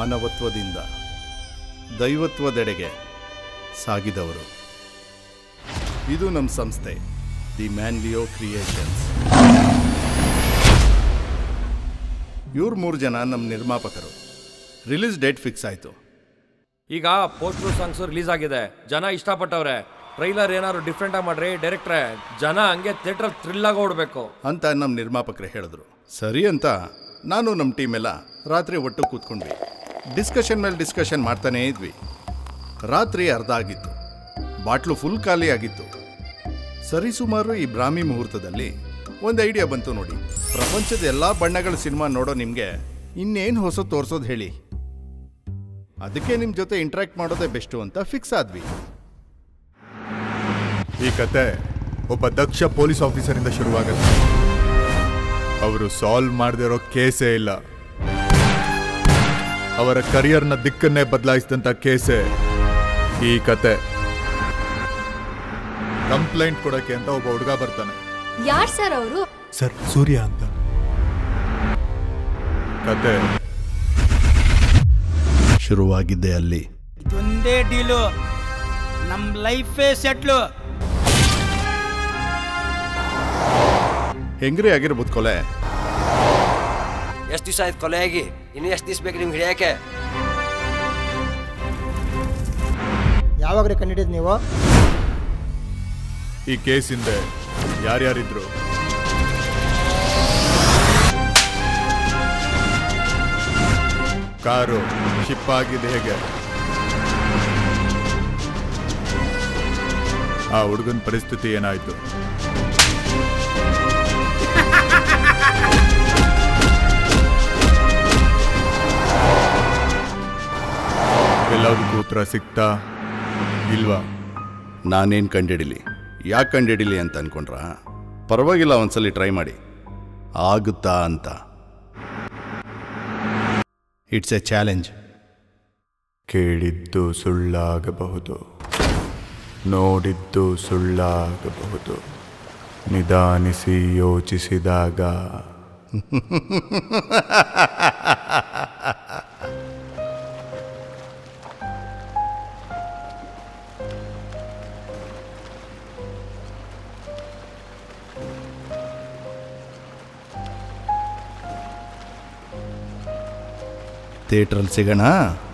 ಮಾನವತ್ವದಿಂದ ದೈವತ್ವದೆಡೆಗೆ ಸಾಗಿದವರು ಇದು ನಮ್ಮ ಸಂಸ್ಥೆ ದಿ ಮ್ಯಾನ್ಲಿಯೋ ಕ್ರಿಯೇಷನ್ಸ್ ಇವ್ರು ಮೂರು ಜನ ನಮ್ಮ ನಿರ್ಮಾಪಕರು ರಿಲೀಸ್ ಡೇಟ್ ಫಿಕ್ಸ್ ಆಯಿತು ಈಗ ಪೋಸ್ಟರ್ ಸಾಂಗ್ಸ್ ರಿಲೀಸ್ ಆಗಿದೆ ಜನ ಇಷ್ಟಪಟ್ಟವ್ರೆ ಟ್ರೈಲರ್ ಏನಾದ್ರು ಡಿಫ್ರೆಂಟ್ ಆಗಿ ಮಾಡ್ರಿ ಡೈರೆಕ್ಟ್ರೆ ಜನ ಹಂಗೆ ಥಿಯೇಟರ್ ಥ್ರಿಲ್ ಆಗಿ ಓಡಬೇಕು ಅಂತ ನಮ್ಮ ನಿರ್ಮಾಪಕರೇ ಹೇಳಿದ್ರು ಸರಿ ಅಂತ ನಾನು ನಮ್ಮ ಟೀಮ್ ಎಲ್ಲ ರಾತ್ರಿ ಒಟ್ಟು ಕೂತ್ಕೊಂಡ್ವಿ ಡಿಸ್ಕಷನ್ ಮೇಲೆ ಡಿಸ್ಕಷನ್ ಮಾಡ್ತಾನೇ ಇದ್ವಿ ರಾತ್ರಿ ಅರ್ಧ ಆಗಿತ್ತು ಬಾಟ್ಲು ಫುಲ್ ಖಾಲಿ ಆಗಿತ್ತು ಸರಿಸುಮಾರು ಈ ಬ್ರಾಹ್ಮಿ ಮುಹೂರ್ತದಲ್ಲಿ ಒಂದು ಐಡಿಯಾ ಬಂತು ನೋಡಿ ಪ್ರಪಂಚದ ಎಲ್ಲ ಬಣ್ಣಗಳ ಸಿನಿಮಾ ನೋಡೋ ನಿಮಗೆ ಇನ್ನೇನು ಹೊಸ ತೋರಿಸೋದು ಹೇಳಿ ಅದಕ್ಕೆ ನಿಮ್ಮ ಜೊತೆ ಇಂಟ್ರ್ಯಾಕ್ಟ್ ಮಾಡೋದೇ ಬೆಸ್ಟು ಅಂತ ಫಿಕ್ಸ್ ಆದ್ವಿ ಈ ಕತೆ ಒಬ್ಬ ದಕ್ಷ ಪೊಲೀಸ್ ಆಫೀಸರಿಂದ ಶುರುವಾಗುತ್ತೆ ಅವರು ಸಾಲ್ವ್ ಮಾಡದಿರೋ ಕೇಸೇ ಇಲ್ಲ ಅವರ ಕರಿಯರ್ನ ದಿಕ್ಕನ್ನೇ ಬದಲಾಯಿಸಿದಂಥ ಕೇಸೇ ಈ ಕತೆ ಕಂಪ್ಲೇಂಟ್ ಕೊಡಕ್ಕೆ ಅಂತ ಒಬ್ಬ ಹುಡುಗ ಬರ್ತಾನೆ ಯಾರ್ ಸರ್ ಅವರು ಸರ್ ಸೂರ್ಯ ಅಂತ ಕತೆ ಶುರುವಾಗಿದ್ದೆ ಅಲ್ಲಿ ಇದೊಂದೇ ಡೀಲು ನಮ್ಮ ಲೈಫೇ ಸೆಟ್ಲು ಹೆಂಗ್ರಿ ಆಗಿರ್ಬೋದು ಕೊಲೆ ಎಷ್ಟು ದಿವಸ ಆಯ್ತು ಕೊಲೆ ಆಗಿ ಇನ್ನು ಎಷ್ಟು ದಿವಸ ಬೇಕು ನಿಮ್ಗೆ ಹಿಡಿಯಕ್ಕೆ ಯಾವಾಗ್ರಿ ಕಂಡಿಡಿದ್ ನೀವು ಈ ಕೇಸ್ ಹಿಂದೆ ಯಾರ್ಯಾರಿದ್ರು ಕಾರು ಶಿಪ್ ಆಗಿದೆ ಹೇಗೆ ಆ ಹುಡುಗನ ಪರಿಸ್ಥಿತಿ ಏನಾಯ್ತು ಎಲ್ಲದಕ್ಕೂ ಉತ್ತರ ಸಿಗ್ತಾ ಇಲ್ವಾ ನಾನೇನು ಕಂಡಿಡಿಲಿ ಯಾಕೆ ಕಂಡಿಡಿಲಿ ಅಂತ ಅನ್ಕೊಂಡ್ರ ಪರವಾಗಿಲ್ಲ ಒಂದ್ಸಲಿ ಟ್ರೈ ಮಾಡಿ ಆಗುತ್ತಾ ಅಂತ ಇಟ್ಸ್ ಎ ಚಾಲೆಂಜ್ ಕೇಳಿದ್ದು ಸುಳ್ಳಾಗಬಹುದು ನೋಡಿದ್ದು ಸುಳ್ಳಾಗಬಹುದು ನಿಧಾನಿಸಿ ಯೋಚಿಸಿದಾಗ ಥಿಯೇಟ್ರಲ್ಲಿ ಸಿಗೋಣ